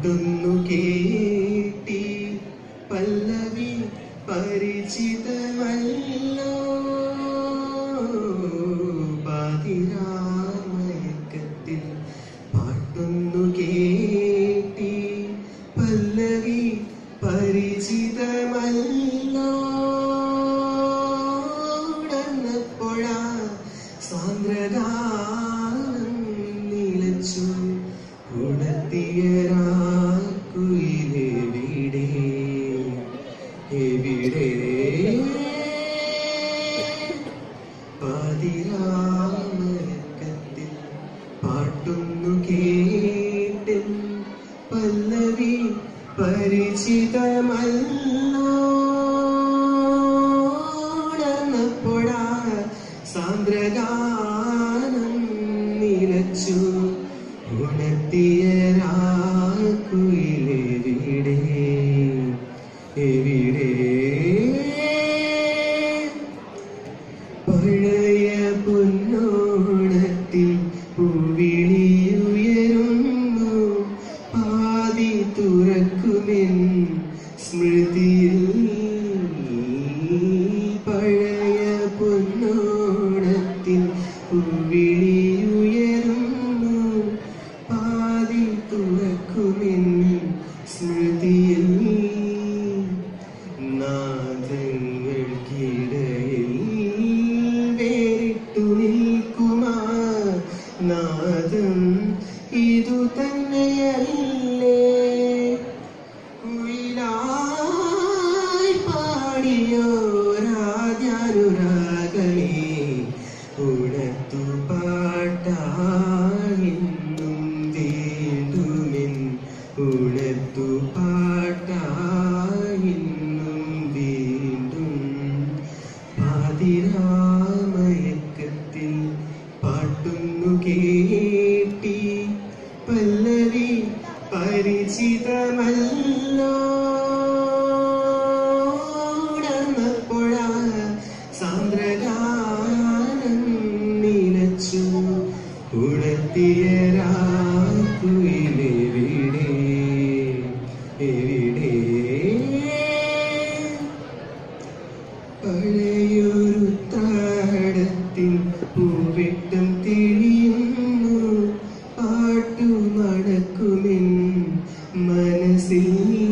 പാട്ടുന്നു കേട്ടി പല്ലവി പരിചിതമല്ലോ പാതിരാമയക്കത്തിൽ പാട്ടുന്നു കേട്ടി പല്ലവി പരിചിതമല്ലോ ഉണർന്നപ്പോഴാ സാന്ദ്രഗാനം നിലച്ചു ഉണർത്തിയരാക്കുയിലെവിടെ എവിടെ പാതിരാമരക്കത്തിൽ പാട്ടുന്നു കേട്ടും പല്ലവി പരിചിതമല്ലോടന്നപ്പോഴാ സാന്ദ്രഗാനം നിലച്ചു ഉണർത്തിയരാക്കുയിലെവിടെ എവിടെ പഴയ പൊന്നോണത്തിൽ പൂവിളിയുയരുന്നു പാതി തുറക്കുമെൻ സ്മൃതിയിൽ പഴയ പൊന്നോണത്തിൽ പൂവിളിയുയരുന്നു പാതി തുറക്കുമെൻ സ്മൃതിയിൽ നാദങ്ങൾക്കിടയിൽ വേറിട്ടു നിൽക്കുമാ നാദം ഇതു തന്നെയല്ലേ കുയിലായി പാടിയോരാദ്യാനുരാഗമേ ഉണർത്തു പാട്ടായെന്നും വീണ്ടുമെൻ ഉണർത്തു പാട്ടായെന്നും വീണ്ടും പാതിരാമയക്കത്തിൽ പാട്ടുന്നു കേട്ടി പല്ലവി പരിചിതമല്ലോ ഉണർന്നപ്പോഴാ സാന്ദ്രഗാനം നിലച്ചു ഉണർത്തിയരാക്കുയിലെവിടെ എവിടെ പഴയൊരു താടത്തിൻ പൂവെട്ടം തിരിയുന്നു പാട്ടു നടക്കുമെൻ മനസ്സിൽ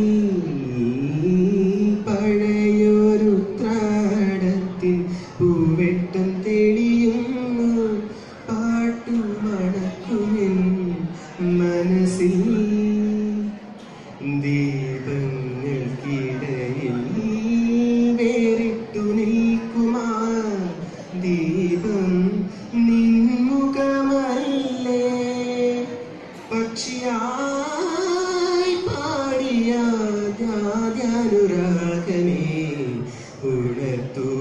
പഴയൊരു ത്രാടത്തിൻ പൂവെട്ടം തെളിയുന്നു പാട്ടു നടക്കുമെൻ മനസ്സിൽ ദീപങ്ങൾക്കിടയിൽ വേറിട്ടു നിൽക്കുമാ ദീപം നിൻമുഖമല്ലേ പക്ഷിയായി പാടിയ ധ്യാനുരാഗമേ ഉണർത്തു